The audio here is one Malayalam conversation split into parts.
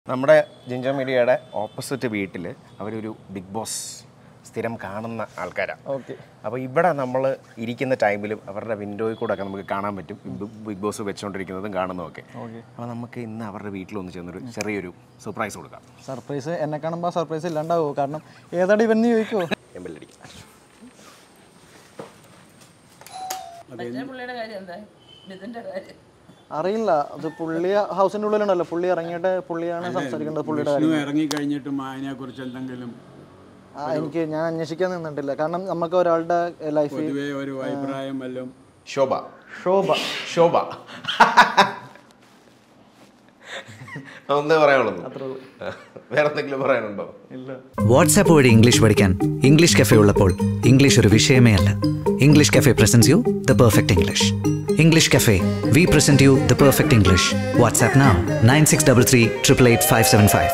നമ്മുടെ ജിഞ്ചർ മീഡിയയുടെ ഓപ്പോസിറ്റ് വീട്ടിൽ അവരൊരു ബിഗ് ബോസ് സ്ഥിരം കാണുന്ന ആൾക്കാരാണ് ഓക്കെ അപ്പോൾ ഇവിടെ നമ്മൾ ഇരിക്കുന്ന ടൈമിലും അവരുടെ വിൻഡോയിൽ കൂടെ ഒക്കെ നമുക്ക് കാണാൻ പറ്റും ബി- ബിഗ് ബോസ് വെച്ചുകൊണ്ടിരിക്കുന്നതും കാണുന്നതുമൊക്കെ ഓക്കെ അപ്പോൾ നമുക്ക് ഇന്ന് അവരുടെ വീട്ടിലൊന്ന് ചെന്നൊരു ചെറിയൊരു സർപ്രൈസ് കൊടുക്കാം സർപ്രൈസ് എന്നെ കാണുമ്പോൾ സർപ്രൈസ് ഇല്ലാണ്ടാവോ കാരണം ഏതാണ്ട് ഇവൻ ചോദിക്കുമോ എമ്പല്ലടിക്കാം മറ്റേ പുള്ളിയുടെ കാര്യം എന്താ ഇതിന്റെ കാര്യം അറിയില്ല അത് പുള്ളി ഹൗസിന്റെ ഉള്ളിലുണ്ടല്ലോ പുള്ളി ഇറങ്ങിയിട്ട് പുള്ളിയാണ് സംസാരിക്കേണ്ടത് പുള്ളിയുടെ കാര്യം വിഷ്ണു ഇറങ്ങി കഴിഞ്ഞിട്ടും അതിനെ കുറിച്ച് എന്തെങ്കിലും ആ, എനിക്ക് ഞാൻ അന്വേഷിക്കാൻ നിന്നിട്ടില്ല കാരണം നമുക്ക് ഒരാളുടെ ലൈഫിൽ പൊതുവെ ഒരു അഭിപ്രായം വല്ലതും ശോഭ ശോഭ ശോഭ ഒന്നേ പറയാനുള്ളൂ വേറെ എന്തെങ്കിലും പറയാനുണ്ടോ ഇല്ല വാട്സാപ്പ് വഴി ഇംഗ്ലീഷ് പഠിക്കാൻ ഇംഗ്ലീഷ് കഫേ ഉള്ളപ്പോൾ ഇംഗ്ലീഷ് ഒരു വിഷയമേ അല്ല English cafe presents you the perfect English English cafe we present you the perfect English WhatsApp now nine six double three triple eight five seven five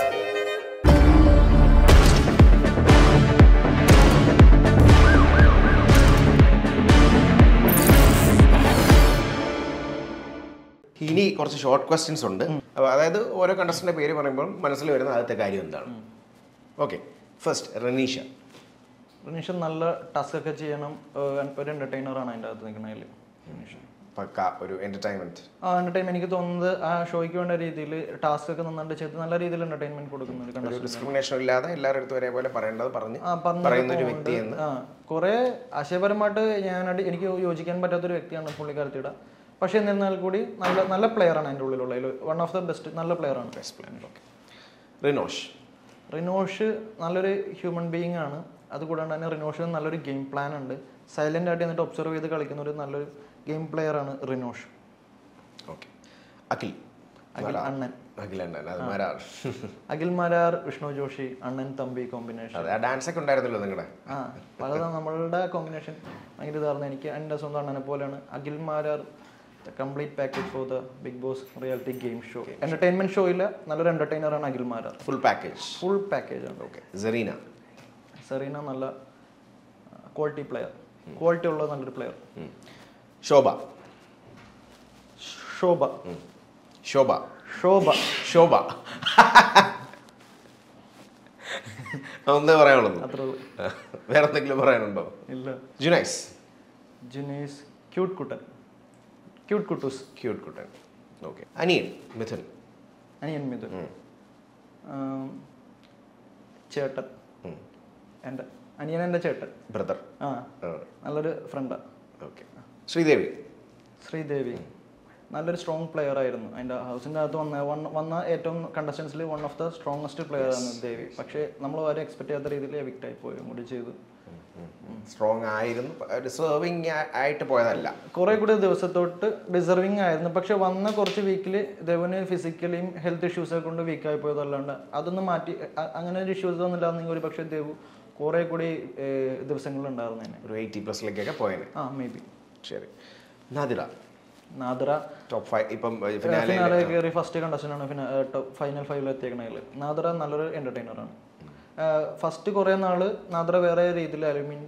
ഇനി കുറച്ച് ഷോർട്ട് ക്വസ്റ്റ്യൻസ് ഉണ്ട് അപ്പോൾ അതായത് ഓരോ കണ്ടസ്റ്റൻ്റെ പേര് പറയുമ്പോൾ മനസ്സിൽ വരുന്ന ആദ്യത്തെ കാര്യം എന്താണ് ഓക്കെ ഫസ്റ്റ് റനീഷ റിനീഷ് നല്ല ടാസ്ക് ഒക്കെ ചെയ്യണം ഏഹ് ഒരു എന്റർടൈനർ ആണ് അതിൻ്റെ അകത്ത് നിൽക്കണതിൽ പക്ക ഒരു എൻ്റർടൈൻമെൻറ്റ് ആ എന്റർടൈൻമെന്റ് എനിക്ക് തോന്നുന്നത് ആ ഷോയ്ക്ക് വേണ്ട രീതിയിൽ ടാസ്ക് ഒക്കെ നന്നായിട്ട് ചെയ്ത് നല്ല രീതിയിൽ എന്റർടൈൻമെന്റ് കൊടുക്കുന്ന ഒരു ഒരു കണ്ടസ്റ്റന്റ് ഡിസ്ക്രിമിനേഷൻ ഇല്ലാതെ എല്ലാവരുടെ അടുത്തും ഒരേപോലെ പറയേണ്ടത് പറഞ്ഞ് ആ, പറഞ്ഞത് പറയുന്ന ഒരു പോകുന്നുണ്ട്. വ്യക്തി എന്ന് ആ കുറെ ആശയപരമായിട്ട് ഞാനായിട്ട് എനിക്ക് യോജിക്കാൻ പറ്റാത്തൊരു വ്യക്തിയാണ് പുള്ളിക്കാരത്തിയുടെ പക്ഷെ എന്നിരുന്നാൽ കൂടി നല്ല നല്ല പ്ലെയർ ആണ് എൻ്റെ ഉള്ളിലുള്ള വൺ ഓഫ് ദ ബെസ്റ്റ് നല്ല പ്ലെയർ ആണ് ഓക്കെ റിനോഷ് റിനോഷ് നല്ലൊരു ഹ്യൂമൻ ബീയിങ് ആണ് അതുകൂടാണ്ട് തന്നെ റിനോഷിന് നല്ലൊരു ഗെയിം പ്ലാൻ ഉണ്ട് സൈലന്റ് ആയിട്ട് എന്നിട്ട് ഒബ്സർവ് ചെയ്ത് കളിക്കുന്ന ഒരു നല്ലൊരു ഗെയിം പ്ലെയർ ആണ് റിനോഷ് ഓക്കെ അഖിൽ അഖിൽ അണ്ണൻ അഖിൽ അണ്ണൻ അത് മാരാർ അഖിൽ മാരാർ വിഷ്ണു ജോഷി അണ്ണൻ തമ്പി കോമ്പിനേഷൻ അതെ ആ ഡാൻസ് ഒക്കെ ഉണ്ടായിരുന്നല്ലോ നിങ്ങളുടെ ആ പലതും നമ്മളുടെ കോമ്പിനേഷൻ ഭയങ്കര ഇതായിരുന്നു എനിക്ക് എൻ്റെ സ്വന്തം അണ്ണനെ പോലെയാണ് Akhil Marar complete package for the big boss reality game show entertainment ഷോയിൽ നല്ലൊരു എന്റർടൈനർ ആണ് Akhil Marar full package full package ഉണ്ട് ഓക്കെ സെറീന സെറീന നല്ല ക്വാളിറ്റി പ്ലെയർ ക്വാളിറ്റി ഉള്ള നല്ലൊരു പ്ലെയർ ഉം. ശോഭ ശോഭ ഉം. ശോഭ ശോഭ ശോഭ ഒന്നേ പറയാനുള്ളത് അത്രേ ഉള്ളൂ വേറെ എന്തെങ്കിലും പറയാനുണ്ടോ ഇല്ല ജുനൈസ് ജിനീസ് ക്യൂട്ട് കുട്ടൻ ക്യൂട്ട് കുട്ടൂസ് ക്യൂട്ട് കുട്ടൻ ഓക്കെ അനിയൻ മിഥുൻ അനിയൻ മിഥുൻ ഉം. ആം, ചേട്ടൻ ഉം. എൻ്റെ അനിയൻ എൻ്റെ ചേട്ടൻ ബ്രദർ ആ നല്ലൊരു ഫ്രണ്ടാ ഓക്കെ ശ്രീദേവി ശ്രീദേവി നല്ലൊരു സ്ട്രോങ് പ്ലെയർ ആയിരുന്നു അതിൻ്റെ ഹൗസിൻ്റെ അകത്ത് വന്ന വന്ന വന്ന ഏറ്റവും കണ്ടസ്റ്റൻസിൽ one of the strongest player ആണ് ദേവി പക്ഷേ നമ്മൾ ആരും എക്സ്പെക്ട് ചെയ്യാത്ത രീതിയിൽ എവിക്റ്റ് ആയി പോയും കൂടി ചെയ്തു സ്ട്രോങ് ആയിരുന്നു ഡിസേർവിങ് ആയിട്ട് പോയതല്ല കുറെ കൂടി ദിവസത്തോട്ട് ഡിസർവിങ് ആയിരുന്നു പക്ഷെ വന്ന കുറച്ച് വീക്കിൽ ദേവന് ഫിസിക്കലിയും ഹെൽത്ത് ഇഷ്യൂസൊക്കെ കൊണ്ട് വീക്കായി പോയതല്ലാണ്ട് അതൊന്നും മാറ്റി അ- അങ്ങനെ ഒരു ഇഷ്യൂസ് ഒന്നുമില്ലാന്നെങ്കിൽ ഒരു പക്ഷേ ദേവു കുറെ കൂടി ദിവസങ്ങളുണ്ടായിരുന്നു തന്നെ ഒരു എയ്റ്റി പ്ലസിലേക്കൊക്കെ പോയേനെ ആ മേ ബി ശരി നാദിറ നാദറ ടോപ്പ് ഫൈവ് ഇപ്പം ഫിനാലെ ഫിനാലെ കയറി ഫസ്റ്റ് കണ്ടസ്റ്റന്റ് ആണ് ഫൈനൽ ഫൈവിൽ എത്തിയേക്കണതിൽ നാദറ നല്ലൊരു എന്റർടൈനർ ആണ് ഫസ്റ്റ് കുറേ നാള് നാദറ വേറെ രീതിയിൽ ഐ മീൻ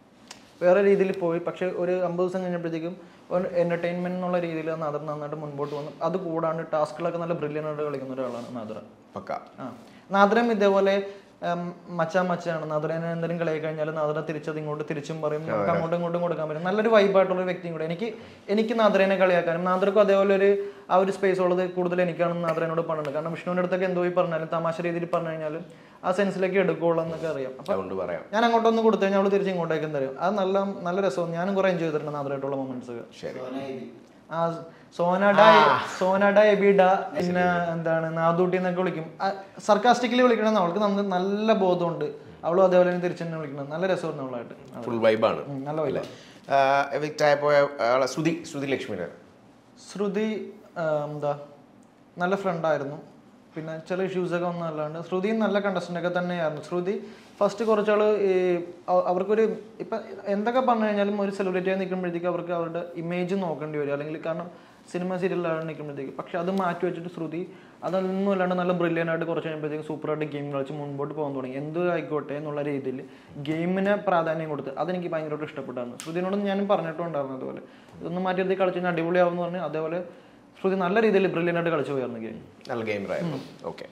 വേറെ രീതിയിൽ പോയി പക്ഷെ ഒരു അമ്പത് ദിവസം കഴിഞ്ഞപ്പോഴത്തേക്കും ഒരു എന്റർടൈൻമെന്റ് എന്നുള്ള രീതിയിൽ നാദർ നന്നായിട്ട് മുൻപോട്ട് വന്നു അത് കൂടാണ്ട് ടാസ്കുകളൊക്കെ നല്ല ബ്രില്യൻ ആയിട്ട് കളിക്കുന്ന ഒരാളാണ് നാദറ പക്ക ആ നാദരം ഇതേപോലെ ഉം, മച്ചാ മച്ചാണ് നാദറനെ എന്തെങ്കിലും കളി കഴിഞ്ഞാൽ നാദറ തിരിച്ചത് ഇങ്ങോട്ട് തിരിച്ചും പറയും നമുക്ക് അങ്ങോട്ടും ഇങ്ങോട്ടും കൊടുക്കാൻ പറ്റും നല്ലൊരു വൈബായിട്ടുള്ള ഒരു വ്യക്തിയും കൂടെ എനിക്ക് എനിക്ക് നാദറനെ കളിയാക്കാനും നാദർക്കും അതേപോലെ ഒരു ആ ഒരു സ്പേസ് ഉള്ളത് കൂടുതൽ എനിക്കാണ് നാദറനോട് പറഞ്ഞത് കാരണം വിഷ്ണുവിന്റെ അടുത്തൊക്കെ എന്തോ ഈ പറഞ്ഞാലും തമാശ രീതിയിൽ പറഞ്ഞു കഴിഞ്ഞാലും ആ സെൻസിലേക്ക് എടുക്കുള്ളൂ എന്നൊക്കെ അറിയാം അപ്പൊ അതുകൊണ്ട് പറയാം ഞാൻ അങ്ങോട്ടൊന്ന് കൊടുത്തു കഴിഞ്ഞാൽ അവള് തിരിച്ച് ഇങ്ങോട്ടേക്കും തരും അത് നല്ല നല്ല രസവും ഞാനും കുറെ എൻജോയ് ചെയ്തിട്ടുണ്ട് നാദറായിട്ടുള്ള മൊമെന്റ്സ് ഒക്കെ ശരി ആ സോനഡ സോനഡ എബിഡ പിന്നെ എന്താണ് നാദൂട്ടി എന്നൊക്കെ വിളിക്കും സർക്കാസ്റ്റിക്കലി വിളിക്കണം അവൾക്ക് നന്ന- നല്ല ബോധമുണ്ട് അവളും അതേപോലെ തന്നെ തിരിച്ചു തന്നെ വിളിക്കണം നല്ല രസമായിരുന്നു അവളായിട്ട് ഫുൾ വൈബാണ് ഉം, നല്ല വൈബ എവിക്റ്റ് ആയി പോയ ആളെ ശ്രുതി ശ്രുതി ലക്ഷ്മിയുടെ ശ്രുതി ആ, എന്താ നല്ല ഫ്രണ്ടായിരുന്നു പിന്നെ ചില ഇഷ്യൂസ് ഒക്കെ ഒന്നും അല്ലാണ്ട് ശ്രുതിയും നല്ല കണ്ടസ്റ്റന്റ് ഒക്കെ തന്നെയായിരുന്നു ശ്രുതി ഫസ്റ്റ് കുറച്ചാൾ ഈ അവ- അവർക്കൊരു ഇപ്പൊ എന്തൊക്കെ പറഞ്ഞു കഴിഞ്ഞാലും ഒരു സെലിബ്രിറ്റി ആയി നിൽക്കുമ്പോഴത്തേക്ക് അവർക്ക് അവരുടെ ഇമേജ് നോക്കേണ്ടി വരും അല്ലെങ്കിൽ കാരണം സിനിമ സീരിയലാണ് നിൽക്കുമ്പോഴത്തേക്ക് പക്ഷെ അത് മാറ്റി വെച്ചിട്ട് ശ്രുതി അതൊന്നും അല്ലാണ്ട് നല്ല ബ്രില്യൻ ആയിട്ട് കുറച്ച് കഴിയുമ്പോഴത്തേക്കും സൂപ്പറായിട്ട് ഗെയിം കളിച്ച് മുൻപോട്ട് പോകാൻ തുടങ്ങി എന്ത് ആയിക്കോട്ടെ എന്നുള്ള രീതിയിൽ ഗെയിമിന് പ്രാധാന്യം കൊടുത്ത് അതെനിക്ക് ഭയങ്കരമായിട്ട് ഇഷ്ടപ്പെട്ടായിരുന്നു ശ്രുതിനോട് ഞാനും പറഞ്ഞിട്ടുണ്ടായിരുന്നു അതുപോലെ ഇതൊന്നും മാറ്റി എടുത്ത് കളിച്ച് കഴിഞ്ഞാൽ അടിപൊളിയാവും എന്ന് പറഞ്ഞ് അതേപോലെ ശ്രുതി നല്ല രീതിയിൽ ബ്രില്യൻ ആയിട്ട് കളിച്ചു പോയായിരുന്നു ഗെയിം നല്ല ഗെയിമറായിരുന്നു ഓക്കെ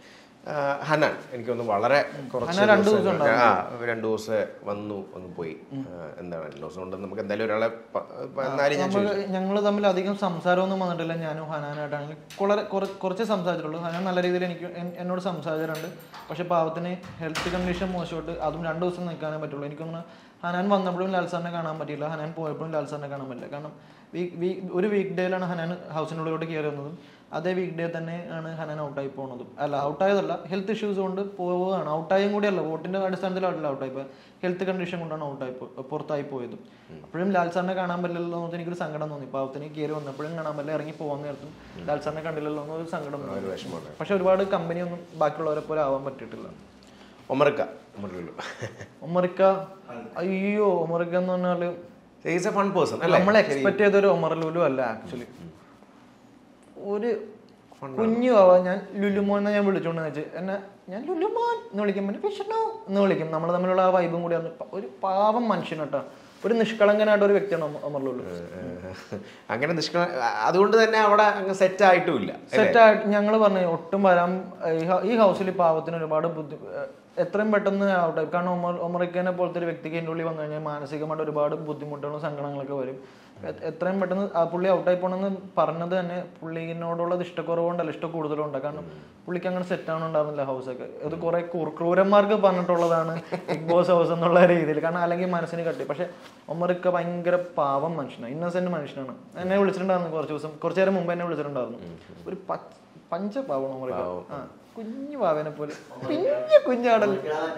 ആ, ഹനാൻ എനിക്കൊന്ന് വളരെ കുറച്ച് ഹനാൻ രണ്ട് ദിവസം ദിവസം ആ രണ്ടു ദിവസം വന്നു ഒന്ന് പോയി ആ, എന്താണ് രണ്ട് ദിവസം കൊണ്ട് നമുക്ക് എന്തായാലും ഒരാളെ പ- പ- എന്നാലും ഞാൻ നമ്മൾ ഞങ്ങൾ തമ്മിൽ അധികം സംസാരമൊന്നും വന്നിട്ടില്ല ഞാനും ഹനാനായിട്ടാണെങ്കിൽ വളരെ കുറ- കുറച്ച് സംസാരിച്ചിട്ടുള്ളൂ ഹനാൻ നല്ല രീതിയിൽ എനിക്ക് എൻ- എന്നോട് സംസാരിച്ചിട്ടുണ്ട് പക്ഷെ പാവത്തിന് ഹെൽത്ത് കണ്ടീഷൻ മോശമായിട്ട് അതും രണ്ട് ദിവസം നിൽക്കാനേ പറ്റുള്ളൂ എനിക്കൊന്ന് ഹനാൻ വന്നപ്പോഴും ലാൽ സാറിനെ കാണാൻ പറ്റിയില്ല ഹനാൻ പോയപ്പോഴും ലാൽ സാറിനെ കാണാൻ പറ്റില്ല കാരണം വീക്ക് വീക്ക് ഒരു വീക്ക് ഡേയിലാണ് ഹനാൻ ഹൗസിനുള്ളിലോട്ട് കയറി വന്നതും അതേ വീക്ക് ഡേ തന്നെ ആണ് ഹനാൻ ഔട്ടായി പോകുന്നതും അല്ല ഔട്ടായതല്ല ഹെൽത്ത് ഇഷ്യൂസ് കൊണ്ട് പോവുകയാണ് ഔട്ടായും കൂടിയല്ല വോട്ടിന്റെ അടിസ്ഥാനത്തിലായിട്ടില്ല ഔട്ടായി പോയത് ഹെൽത്ത് കണ്ടീഷൻ കൊണ്ടാണ് ഔട്ടായി പോ- പുറത്തായി പോയതും അപ്പോഴും ലാൽ സാറിനെ കാണാൻ പറ്റില്ലല്ലോ എന്ന് എനിക്കൊരു സങ്കടം തോന്നി പാവത്തിന് കയറി വന്നപ്പോഴും കാണാൻ പറ്റില്ല ഇറങ്ങി പോകാൻ നേരത്തും ലാൽ സാറിനെ കണ്ടില്ലല്ലോ എന്നൊരു സങ്കടം തോന്നി പക്ഷെ ഒരുപാട് കമ്പനി ഒന്നും ബാക്കിയുള്ളവരെ പോലെ ആവാൻ പറ്റിയിട്ടില്ല ഒമർക്ക ഒമർലുലു ഒമറിക്ക അയ്യോ ഒമറിക്ക എന്ന് പറഞ്ഞാല് ഈസ് എ ഫൺ പേഴ്സൺ അല്ലേ നമ്മൾ എക്സ്പെക്ട് ചെയ്ത ഒരു ഒമർ ലുലു അല്ല ആക്ച്വലി ഒരു കുഞ്ഞു ആവാ ഞാൻ ലുലുമോൻ എന്ന് ഞാൻ വിളിച്ചോണ്ട് വെച്ച് എന്നെ ഞാൻ ലുലുമോൻ എന്ന് വിളിക്കും പിന്നെ വിഷ്ണു എന്ന് വിളിക്കും നമ്മൾ തമ്മിലുള്ള ആ വൈബും കൂടി ആണ്. ഒരു പാവം മനുഷ്യൻ കേട്ടോ ഒരു നിഷ്കളങ്കനായിട്ട് ഒരു വ്യക്തിയാണ് ഒമ- ഒമർ ലുലു അങ്ങനെ നിഷ്കള അതുകൊണ്ട് തന്നെ അവിടെ അങ്ങ് സെറ്റ് ആയിട്ടുമില്ല സെറ്റായിട്ട് ഞങ്ങൾ പറഞ്ഞു ഒട്ടും വരാൻ ഈ ഹ- ഈ ഹൗസിൽ പാവത്തിന് ഒരുപാട് ബുദ്ധി എത്രയും പെട്ടെന്ന് ഔട്ടായി കാരണം ഒമർ ഒമറിക്കനെ പോലത്തെ ഒരു വ്യക്തിക്ക് എൻ്റെ ഉള്ളിൽ വന്നു കഴിഞ്ഞാൽ മാനസികമായിട്ട് ഒരുപാട് ബുദ്ധിമുട്ടുകളും സങ്കടങ്ങളൊക്കെ വരും എ- എത്രയും പെട്ടെന്ന് ആ പുള്ളി ഔട്ടായി പോകണമെന്ന് പറഞ്ഞത് തന്നെ പുള്ളിനോടുള്ളത് ഇഷ്ടക്കുറവുകൊണ്ടല്ല ഇഷ്ടം കൂടുതലുണ്ട് കാരണം പുള്ളിക്ക് അങ്ങനെ സെറ്റ് ആവണുണ്ടായിരുന്നില്ല ഹൗസൊക്കെ ഇത് കുറെ ക്രൂ- ക്രൂരന്മാർക്ക് പറഞ്ഞിട്ടുള്ളതാണ് ബിഗ് ബോസ് ഹൗസ് എന്നുള്ള രീതിയിൽ കാരണം അല്ലെങ്കിൽ മനസ്സിന് കട്ടി പക്ഷെ ഒമറിക്ക ഭയങ്കര പാവം മനുഷ്യനാണ് ഇന്നസെന്റ് മനുഷ്യനാണ് എന്നെ വിളിച്ചിട്ടുണ്ടായിരുന്നു കുറച്ച് ദിവസം കുറച്ചു നേരം മുമ്പ് എന്നെ വിളിച്ചിട്ടുണ്ടായിരുന്നു ഒരു പച്ച പഞ്ചപാവണം ഒമറിക്ക ആ കുഞ്ഞു പാവനെ പോലെ കുഞ്ഞു കുഞ്ഞാടൽ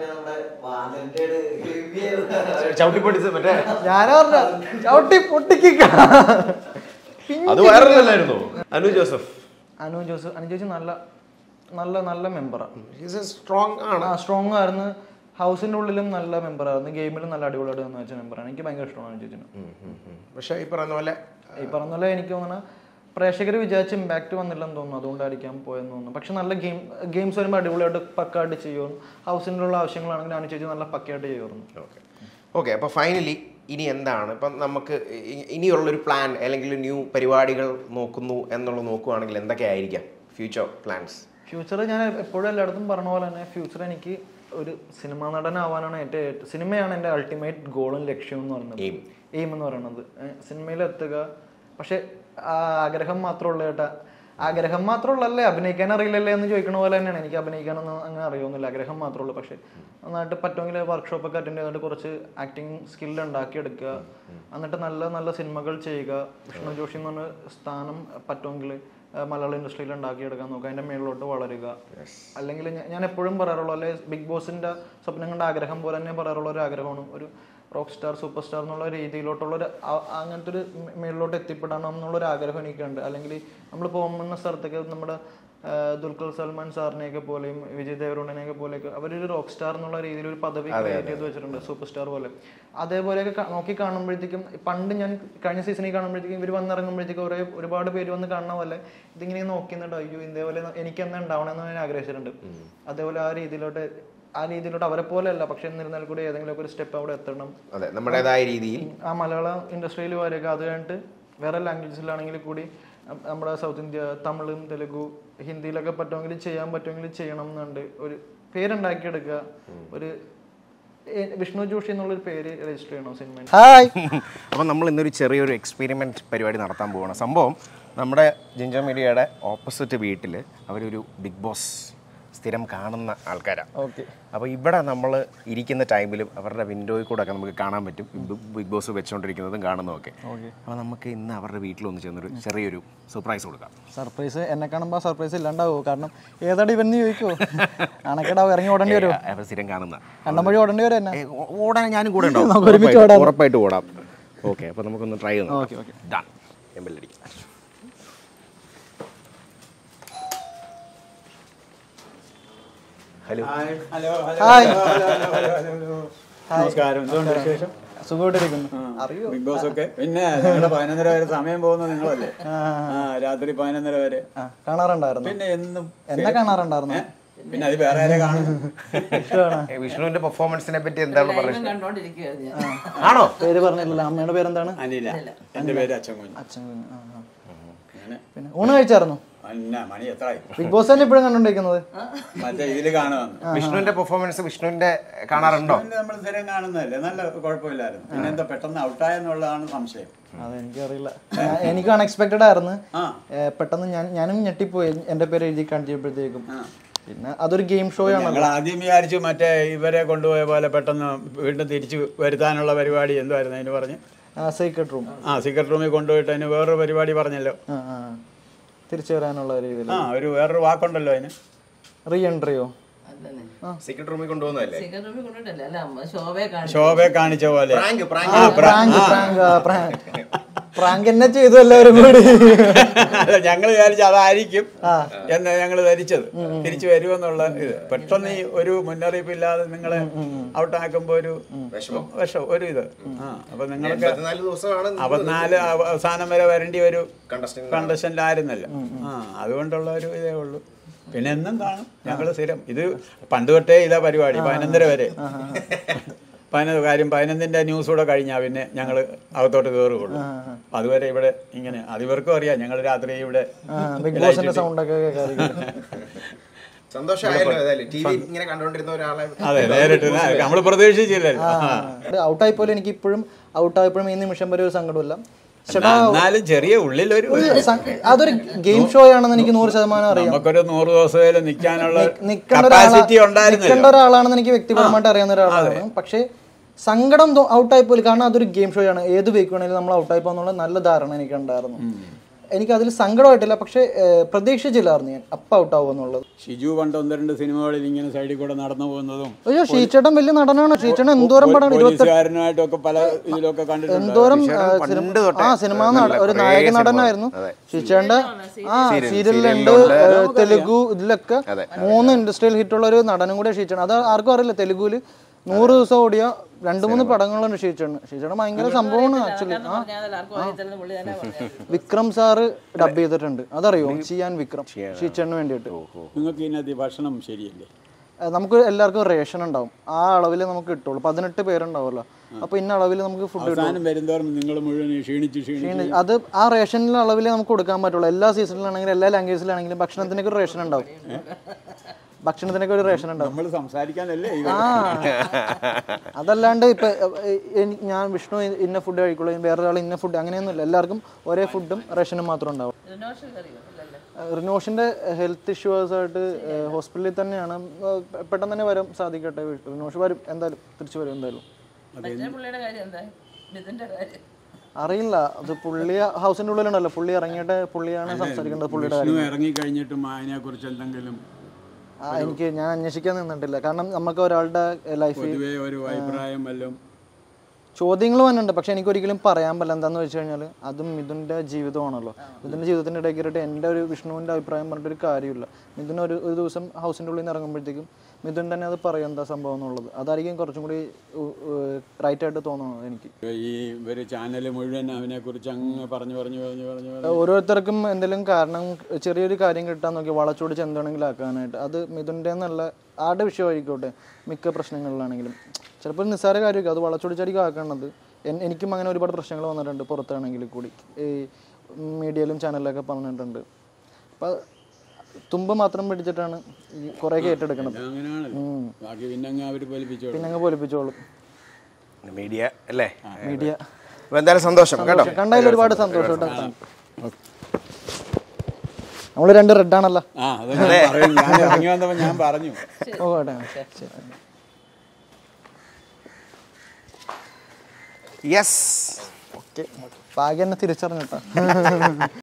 ചവിട്ടിപ്പൊടിച്ച് മറ്റേ ഞാനാ പറഞ്ഞ ചവിട്ടി പൊട്ടിക്ക അത് വൈറലല്ലായിരുന്നോ അനു ജോസഫ് അനു ജോസ് അനു ചേച്ചി നല്ല നല്ല നല്ല മെമ്പറാണ് ഈസ് എ സ്ട്രോങ് ആണ് ആ സ്ട്രോങ് ആയിരുന്നു ഹൗസിന്റെ ഉള്ളിലും നല്ല മെമ്പറായിരുന്നു ഗെയിമിലും നല്ല അടിപൊളിയായിട്ട് നിന്ന് വെച്ച മെമ്പറാണ് എനിക്ക് ഭയങ്കര ഇഷ്ടമാണ് അനു ചേച്ചിനെ പക്ഷെ ഈ പറയുന്ന പോലെ ഈ പറഞ്ഞ പോലെ എനിക്ക് തോന്നുന്നു പ്രേക്ഷകർ വിചാരിച്ച ഇമ്പാക്ട് വന്നില്ലെന്ന് തോന്നുന്നു അതുകൊണ്ടായിരിക്കാം പോയെന്ന് തോന്നുന്നു പക്ഷെ നല്ല ഗെയിം ഗെയിംസ് വരുമ്പോൾ അടിപൊളിയായിട്ട് പക്കായിട്ട് ചെയ്യുമായിരുന്നു ഹൗസിൻ്റെ ഉള്ള ആവശ്യങ്ങളാണെങ്കിൽ അനു ചേച്ചി നല്ല പക്കയായിട്ട് ചെയ്യുമായിരുന്നു ഓക്കെ ഓക്കെ അപ്പോൾ ഫൈനലി ഇനി എന്താണ് ഇപ്പം നമുക്ക് ഇ- ഇനിയുള്ളൊരു പ്ലാൻ അല്ലെങ്കിൽ ന്യൂ പരിപാടികൾ നോക്കുന്നു എന്നുള്ളത് നോക്കുവാണെങ്കിൽ എന്തൊക്കെ ആയിരിക്കാം ഫ്യൂച്ചർ പ്ലാൻസ് ഫ്യൂച്ചർ ഞാൻ എപ്പോഴും എല്ലായിടത്തും പറഞ്ഞ പോലെ തന്നെ ഫ്യൂച്ചർ എനിക്ക് ഒരു സിനിമാ നടനാവാനാണ് ഏറ്റവും ഏറ്റവും സിനിമയാണ് എൻ്റെ അൾട്ടിമേറ്റ് ഗോളും ലക്ഷ്യവും എന്ന് പറയുന്നത് Aim. എയിം എന്ന് പറയുന്നത് സിനിമയിൽ എത്തുക പക്ഷെ ആ ആഗ്രഹം മാത്രമുള്ള ചേട്ടാ ആഗ്രഹം മാത്രമുള്ളല്ലേ അഭിനയിക്കാൻ അറിയില്ലല്ലേ എന്ന് ചോദിക്കണ പോലെ തന്നെയാണ് എനിക്ക് അഭിനയിക്കാനൊന്നും അങ്ങനെ അറിയൊന്നുമില്ല ആഗ്രഹം മാത്രമുള്ളൂ പക്ഷെ നന്നായിട്ട് പറ്റുമെങ്കിൽ വർക്ക്ഷോപ്പൊക്കെ അറ്റൻഡ് ചെയ്തിട്ട് കുറച്ച് ആക്ടിങ് സ്കില്ല് ഉണ്ടാക്കിയെടുക്കുക എന്നിട്ട് നല്ല നല്ല സിനിമകൾ ചെയ്യുക വിഷ്ണു ജോഷി എന്ന് പറഞ്ഞ സ്ഥാനം പറ്റുമെങ്കിൽ ആ, മലയാള ഇൻഡസ്ട്രിയിൽ ഉണ്ടാക്കിയെടുക്കാൻ നോക്കുക അതിന്റെ മേളിലോട്ട് വളരുക അല്ലെങ്കിൽ ഞാൻ- ഞാൻ എപ്പോഴും പറയാറുള്ളൂ അല്ലെ ബിഗ് ബോസിന്റെ സ്വപ്നം കണ്ട ആഗ്രഹം പോലെ തന്നെ പറയാറുള്ള ഒരു ആഗ്രഹമാണ് ഒരു റോക്ക് സ്റ്റാർ സൂപ്പർ സ്റ്റാർ എന്നുള്ള രീതിയിലോട്ടുള്ള ഒരു ആ- അങ്ങനത്തെ ഒരു മേ- മേളിലോട്ട് എത്തിപ്പെടണം എന്നുള്ള ഒരു ആഗ്രഹം എനിക്കുണ്ട് അല്ലെങ്കിൽ നമ്മൾ പോകുന്ന സ്ഥലത്തൊക്കെ നമ്മുടെ ആ, ദുൽഖർ സൽമാൻ സാറിനെയൊക്കെ പോലെയും വിജയ് ദേവരോണിനെയൊക്കെ പോലെയൊക്കെ അവരൊരു റോക്ക് സ്റ്റാർ എന്നുള്ള രീതിയിൽ ഒരു പദവി ക്രിയേറ്റ് ചെയ്ത് വെച്ചിട്ടുണ്ട് സൂപ്പർ സ്റ്റാർ പോലെ അതേപോലെയൊക്കെ ക- നോക്കി കാണുമ്പോഴത്തേക്കും പണ്ട് ഞാൻ കഴിഞ്ഞ സീസണിൽ കാണുമ്പോഴത്തേക്കും ഇവർ വന്നിറങ്ങുമ്പോഴത്തേക്കും ഒരേ ഒരുപാട് പേര് വന്ന് കാണുന്ന പോലെ ഇതിങ്ങനെ നോക്കുന്നുണ്ട് അയ്യോ ഇതേപോലെ എനിക്ക് എന്താ ഉണ്ടാവണമെന്ന് ഞാൻ ആഗ്രഹിച്ചിട്ടുണ്ട് അതേപോലെ ആ രീതിയിലോട്ട് ആ രീതിയിലോട്ട് അവരെ പോലെ അല്ല പക്ഷെ എന്നിരുന്നാൽ കൂടി ഏതെങ്കിലും ഒരു സ്റ്റെപ്പ് അവിടെ എത്തണം അതെ നമ്മുടേതായ രീതിയിൽ ആ മലയാള ഇൻഡസ്ട്രിയിൽ വരിക അത് കഴിഞ്ഞിട്ട് വേറെ ലാംഗ്വേജിലാണെങ്കിൽ കൂടി നം- നമ്മുടെ സൗത്ത് ഇന്ത്യ തമിഴും തെലുഗു ഹിന്ദിയിലൊക്കെ പറ്റുമെങ്കിൽ ചെയ്യാൻ പറ്റുമെങ്കിൽ ചെയ്യണം എന്നുണ്ട് ഒരു പേരുണ്ടാക്കിയെടുക്കുക ഒരു എ- വിഷ്ണു ജോഷി എന്നുള്ളൊരു പേര് രജിസ്റ്റർ ചെയ്യണം സിനിമ ഹായ് അപ്പം നമ്മൾ ഇന്നൊരു ചെറിയൊരു എക്സ്പെരിമെൻറ്റ് പരിപാടി നടത്താൻ പോവാണ് സംഭവം നമ്മുടെ ജിഞ്ചർ മീഡിയയുടെ ഓപ്പോസിറ്റ് വീട്ടിൽ അവരൊരു ബിഗ് ബോസ് സ്ഥിരം കാണുന്ന ആൾക്കാരാണ് ഓക്കെ അപ്പോൾ ഇവിടെ നമ്മൾ ഇരിക്കുന്ന ടൈമിലും അവരുടെ വിൻഡോയിൽ കൂടെ ഒക്കെ നമുക്ക് കാണാൻ പറ്റും ബി- ബിഗ് ബോസ് വെച്ചുകൊണ്ടിരിക്കുന്നതും കാണുന്നതൊക്കെ അപ്പോൾ നമുക്ക് ഇന്ന് അവരുടെ വീട്ടിലൊന്ന് ചെന്നൊരു ചെറിയൊരു സർപ്രൈസ് കൊടുക്കാം സർപ്രൈസ് എന്നെ കാണുമ്പോൾ സർപ്രൈസ് ഇല്ലാണ്ടാവോ കാരണം ഏതാടി ഇവന്ന് ചോദിക്കുമോ അണക്കെടാവും ഇറങ്ങി ഓടേണ്ടി വരുമോ അവർ സ്ഥിരം കാണുന്ന കണ്ടം വഴി ഓടേണ്ടി വരും എന്നെ ഏ, ഓ- ഓടാൻ ഞാനും കൂടെ ഉണ്ടാവും നമുക്ക് ഒരുമിച്ച് ഉറപ്പായിട്ടും- ഉറപ്പായിട്ടും ഓടാം ഓക്കെ അപ്പോൾ നമുക്കൊന്ന് ട്രൈ ചെയ്ത് ഓക്കെ, ഓക്കെ. ഡൺ എമ്പല്ലടിക്കാം ഹലോ ഹലോ ഹായ് നമസ്കാരം എന്തുകൊണ്ട് വിശേഷം സുഖമായിട്ടിരിക്കുന്നു അറിയോ ബിഗ് ബോസ് ഒക്കെ പിന്നെ നിങ്ങളുടെ പതിനൊന്നര വരെ സമയം പോകുന്നത് നിങ്ങളല്ലേ ആ രാത്രി പതിനൊന്നര വരെ ആ കാണാറുണ്ടായിരുന്നു പിന്നെ എന്നും എന്നെ കാണാറുണ്ടായിരുന്നു പിന്നെ അത് വേറെ ആരെ കാണും ഇഷ്ടമാണ് ഏ, വിഷ്ണുവിന്റെ പെർഫോമൻസിനെ പറ്റി എന്താണ് ലൈവും പറയുന്നത് കണ്ടോണ്ടിരിക്കുകയായിരുന്നു ഞാൻ ആണോ പേര് പറഞ്ഞില്ലല്ലോ അമ്മയുടെ പേരെന്താണ് അനില എന്റെ പേര് അച്ഛൻ കുഞ്ഞ് അച്ഛൻ കുഞ്ഞ്. ആ, ആ. അങ്ങനെ പിന്നെ ഊണ് കഴിച്ചായിരുന്നു പിന്നെ മണി എത്രയായി ബിഗ് ബോസ് തന്നെ ഇപ്പോഴും കണ്ടോണ്ടിരിക്കുന്നത് മറ്റേ ഇതില് കാണുവന്ന് വിഷ്ണുവിന്റെ പെർഫോമൻസ് വിഷ്ണുവിന്റെ കാണാറുണ്ടോ നമ്മൾ സ്ഥിരം കാണുന്നതല്ലേ നല്ല കുഴപ്പമില്ലായിരുന്നു പിന്നെ എന്താ പെട്ടെന്ന് ഔട്ടായെന്നുള്ളതാണ് സംശയം അതെനിക്കറിയില്ല ഞാൻ- എനിക്ക് അൺഎക്സ്പെക്റ്റഡ് ആയിരുന്നു ആ ഏ, പെട്ടെന്ന് ഞാൻ ഞാനും ഞെട്ടിപ്പോയി എന്റെ പേര് എഴുതി കാണിച്ചപ്പോഴത്തേക്കും പിന്നെ അതൊരു ഗെയിം ഷോ ആണ് ഞങ്ങൾ ആദ്യം വിചാരിച്ചു മറ്റേ ഇവരെ കൊണ്ടുപോയ പോലെ പെട്ടെന്ന് വീണ്ടും തിരിച്ചു വരുത്താനുള്ള പരിപാടി എന്തുവായിരുന്നു അതിന് പറഞ്ഞ് സീക്രട്ട് റൂം ആ സീക്രട്ട് റൂമിൽ കൊണ്ടുപോയിട്ട് അതിന് വേറൊരു പരിപാടി പറഞ്ഞല്ലോ തിരിച്ചു വരാനുള്ള രീതിയിൽ ആ ഒരു വേറൊരു വാക്കുണ്ടല്ലോ അതിന് റീ എൻട്രിയോ അല്ലെന്നേ സീക്രട്ട് റൂമിൽ കൊണ്ടുപോകുന്നതല്ലേ സിഗരറ്റ് റൂമിൽ കൊണ്ടിട്ടല്ലേ അല്ല അമ്മ ശോഭയെ കാണിച്ചു ശോഭയെ കാണിച്ച പോലെ പ്രാങ്ക് പ്രാങ്ക് ആ, പ്ര- പ്രാങ്ക് ആ. പ്രാങ്ക് പ്രാങ്ക് പ്രാങ്ക് എന്നെ ചെയ്തു എല്ലാവരും കൂടി അല്ല, ഞങ്ങൾ വിചാരിച്ചു അതായിരിക്കും എന്ന് ഞങ്ങൾ ധരിച്ചത് തിരിച്ചു വരുമെന്നുള്ള ഇത് പെട്ടെന്ന് ഈ ഒരു മുന്നറിയിപ്പില്ലാതെ നിങ്ങളെ ഔട്ടാക്കുമ്പോ ഒരു വിഷമം. വിഷം ഒരു ഇത് ആ അപ്പൊ നിങ്ങൾക്ക് എൺപത്തിനാല് ദിവസമാണ് അപ്പത്തിനാല് അവ- അവസാനം വരെ വരേണ്ടി ഒരു Contestant കണ്ടസ്റ്റന്റ് ആയിരുന്നല്ലോ ആ അതുകൊണ്ടുള്ള ഒരു ഇതേ ഉള്ളൂ പിന്നെ എന്നും കാണും ഞങ്ങൾ സ്ഥിരം ഇത് പണ്ട് തൊട്ടേ ഇതാ പരിപാടി പതിനൊന്നര വരെ പതിനൊന്ന് കാര്യം പതിനൊന്നിന്റെ ന്യൂസ് കൂടെ കഴിഞ്ഞാ പിന്നെ ഞങ്ങൾ അകത്തോട്ട് കയറുകയുള്ളൂ അപ്പൊ അതുവരെ ഇവിടെ ഇങ്ങനെ അത് ഇവർക്കും അറിയാം ഞങ്ങൾ രാത്രി ഇവിടെ ബിഗ് ബോസിന്റെ സൗണ്ട് ഒക്കെ കേൾക്കാറില്ല സന്തോഷമായല്ലോ ഏതായാലും ടി വി ഇങ്ങനെ കണ്ടുകൊണ്ടിരുന്ന ഒരാളെ അതെ നേരിട്ട് നമ്മൾ പ്രതീക്ഷിച്ചില്ലല്ലോ ആ. ഔട്ടായിപ്പോലും എനിക്ക് ഇപ്പോഴും ഔട്ടായപ്പോഴും ഈ നിമിഷം വരെ ഒരു സങ്കടമില്ല ചേട്ടാ എന്നാലും ചെറിയ ഉള്ളിലൊരു സ- അതൊരു ഗെയിം ഷോ ആണെന്ന് എനിക്ക് നൂറ് ശതമാനം അറിയാം നമുക്കൊരു നൂറ് ദിവസം നിൽക്കാനുള്ള നിൽക്കേണ്ട കപ്പാസിറ്റി ഒരാളാ- ഉണ്ടായിരുന്നില്ല നിൽക്കേണ്ട ഒരാളാണെന്ന് എനിക്ക് വ്യക്തിപരമായിട്ട് അറിയാവുന്ന ഒരാളാണ് പക്ഷേ സങ്കടം ഔട്ടായി പോലും കാരണം അതൊരു ഗെയിം ഷോ ആണ് ഏത് വീക്ക് വേണമെങ്കിലും നമ്മൾ ഔട്ടായി പോകുന്നുള്ള നല്ല ധാരണ എനിക്ക് ഉണ്ടായിരുന്നു എനിക്ക് അതിൽ സങ്കടമായിട്ടില്ല പക്ഷേ ഏഹ്, പ്രതീക്ഷിച്ചില്ലായിരുന്നു ഞാൻ അപ്പം ഔട്ടാവും എന്നുള്ളത് ഷിജു പണ്ട് ഒന്ന് രണ്ട് സിനിമകളിൽ ഇങ്ങനെ സൈഡിൽ കൂടെ നടന്നു പോകുന്നതും അയ്യോ ഷീച്ചേട്ടൻ വലിയ നടനാണ് ഷീച്ചേട്ടൻ എന്തോരം പടമാണ് ഇരുപത്തി പോലീസുകാരനായിട്ടൊക്കെ പല ഇതിലൊക്കെ കണ്ടിട്ടുണ്ട് എന്തോരം ആ, പണ്ട് സിനിമ- തൊട്ടേ ആ സിനിമ നല്ല നട- ഒരു കുറേ നായക സിനിമ. നടനായിരുന്നു അതെ. ഷീച്ചേണ്ട ആ സീരിയലിലുണ്ട് തെലുഗു ഇതിലൊക്കെ മൂന്ന് ഇൻഡസ്ട്രിയൽ ഹിറ്റുള്ള ഒരു നടനും കൂടെ ഷീച്ചേണ് അത് ആർക്കും അറിയില്ല തെലുഗുവിൽ നൂറ് ദിവസം ഓടിയ രണ്ട് മൂന്ന് പടങ്ങളുണ്ട് ഷീച്ചേണ് ഷീച്ചേണ് ഭയങ്കര സംഭവമാണ് ആക്ച്വലി ആ ഞാൻ എല്ലാവർക്കും അറിയത്തില്ലെന്ന് പുള്ളി തന്നെ പറഞ്ഞു വിക്രം സാറ് ഡബ് ചെയ്തിട്ടുണ്ട് അതറിയോ ചിയാൻ വിക്രം ഷീച്ചേണിന് വേണ്ടിയിട്ട് നിങ്ങൾക്ക് ഇതിനകത്ത് ഈ ഭക്ഷണം ശരിയല്ലേ ഏഹ് നമുക്ക് എല്ലാവർക്കും റേഷൻ ഉണ്ടാവും ആ അളവിൽ നമുക്ക് കിട്ടുള്ളൂ പതിനെട്ട് പേരുണ്ടാവുമല്ലോ അപ്പൊ ഇന്ന അളവിൽ നമുക്ക് ഫുഡ് കിട്ടും അവസാനം വരുന്തോറും നിങ്ങൾ മുഴുവൻ ക്ഷീണിച്ച് ക്ഷീണിച്ച് അത് ആ റേഷനിലെ അളവിൽ നമുക്ക് കൊടുക്കാൻ പറ്റുള്ളൂ എല്ലാ സീസണിലാണെങ്കിലും എല്ലാ ലാംഗ്വേജിലാണെങ്കിലും ഭക്ഷണത്തിനൊക്കെ ഒരു റേഷൻ ഉണ്ടാവും ഭക്ഷണത്തിനൊക്കെ ഒരു റേഷൻ ഉണ്ടാവും നമ്മൾ സംസാരിക്കാനല്ലേ ഇത്? ആ അതല്ലാണ്ട് ഇപ്പൊ എ- എനി- ഞാൻ വിഷ്ണു ഇന്ന ഫുഡ് കഴിക്കുള്ളൂ വേറൊരാൾ ഇന്ന ഫുഡ് അങ്ങനെയൊന്നുമില്ല എല്ലാവർക്കും ഒരേ ഫുഡും റേഷനും മാത്രം ഉണ്ടാവും റിനോഷൻ കറിയോ ഇല്ലല്ലേ റിനോഷിന്റെ ഹെൽത്ത് ഇഷ്യൂസ് ആയിട്ട് ഹോസ്പിറ്റലിൽ തന്നെയാണ് ഏഹ് പെട്ടെന്ന് തന്നെ വരാൻ സാധിക്കട്ടെ റിനോഷ് വരും എന്തായാലും തിരിച്ചു വരും എന്തായാലും മറ്റേ പുള്ളിയുടെ കാര്യം എന്താ മിഥുന്റെ കാര്യം അറിയില്ല അത് പുള്ളി ഹൗസിന്റെ ഉള്ളിലുണ്ടല്ലോ പുള്ളി ഇറങ്ങിയിട്ട് പുള്ളിയാണ് സംസാരിക്കേണ്ടത് പുള്ളിയുടെ കാര്യം വിഷ്ണു ഇറങ്ങിക്കഴിഞ്ഞിട്ടും അതിനെ കുറിച്ച് എന്തെങ്കിലും ആ, എനിക്ക് ഞാൻ അന്വേഷിക്കാൻ നിന്നിട്ടില്ല കാരണം നമുക്ക് ഒരാളുടെ ലൈഫിൽ പൊതുവേ ഒരു അഭിപ്രായം വല്ലതും ചോദ്യങ്ങൾ വന്നിട്ടുണ്ട് പക്ഷെ എനിക്ക് ഒരിക്കലും പറയാൻ പറ്റില്ല എന്താന്ന് വെച്ച് കഴിഞ്ഞാൽ അതും മിഥുൻ്റെ ജീവിതമാണല്ലോ മിഥുൻ്റെ ജീവിതത്തിൻ്റെ ഇടയിൽ കയറിയിട്ട് എൻ്റെ ഒരു വിഷ്ണുവിൻ്റെ അഭിപ്രായം പറഞ്ഞിട്ട് ഒരു കാര്യമില്ല മിഥുൻ ഒരു ഒരു ദിവസം ഹൗസിൻ്റെ ഉള്ളിൽ നിന്ന് ഇറങ്ങുമ്പോഴത്തേക്കും മിഥുൻ തന്നെ അത് പറയും എന്താ സംഭവം എന്നുള്ളത് അതായിരിക്കും കുറച്ചും കൂടി റൈറ്റ് ആയിട്ട് തോന്നുന്നത് എനിക്ക് ഈ ഒരു ചാനൽ മുഴുവൻ അവനെ കുറിച്ച് അങ്ങ് പറഞ്ഞു പറഞ്ഞു പറഞ്ഞു പറഞ്ഞു പറഞ്ഞു ഓരോരുത്തർക്കും എന്തെങ്കിലും കാരണം ചെറിയൊരു കാര്യം കിട്ടാൻ നോക്കി വളച്ചൊടിച്ച് എന്താണെങ്കിലും ആക്കാനായിട്ട് അത് മിഥുൻ്റെ എന്നല്ല ആരുടെ വിഷയമായിക്കോട്ടെ മിക്ക പ്രശ്നങ്ങളിലാണെങ്കിലും ചിലപ്പോൾ നിസ്സാര കാര്യമൊക്കെ അത് വളച്ചൊടിച്ചായിരിക്കും ആക്കണത് എൻ- എനിക്കും അങ്ങനെ ഒരുപാട് പ്രശ്നങ്ങൾ വന്നിട്ടുണ്ട് പുറത്താണെങ്കിൽ കൂടി ഈ മീഡിയയിലും ചാനലിലൊക്കെ പറഞ്ഞിട്ടുണ്ട് അപ്പം തുമ്പ് മാത്രം പിടിച്ചിട്ടാണ് ഈ കുറേ ഏറ്റെടുക്കുന്നത് അങ്ങനെയാണല്ലോ ബാക്കി പിന്നെ അങ്ങ് അവർ പൊലിപ്പിച്ചോളൂ പിന്നെ അങ്ങ് പൊലിപ്പിച്ചോളും മീഡിയ അല്ലേ മീഡിയ അപ്പൊ എന്തായാലും സന്തോഷം കേട്ടോ കണ്ടതിൽ ഒരുപാട് സന്തോഷം കേട്ടോ നമ്മൾ രണ്ട് റെഡ് ആണല്ലോ ആ അത് ഞാൻ പറയും ഞാൻ ഇറങ്ങി വന്നപ്പോൾ ഞാൻ പറഞ്ഞു ഓ കേട്ടോ ശരി യെസ് ഓക്കെ ഭാഗ്യം എന്നെ തിരിച്ചറിഞ്ഞിട്ടാ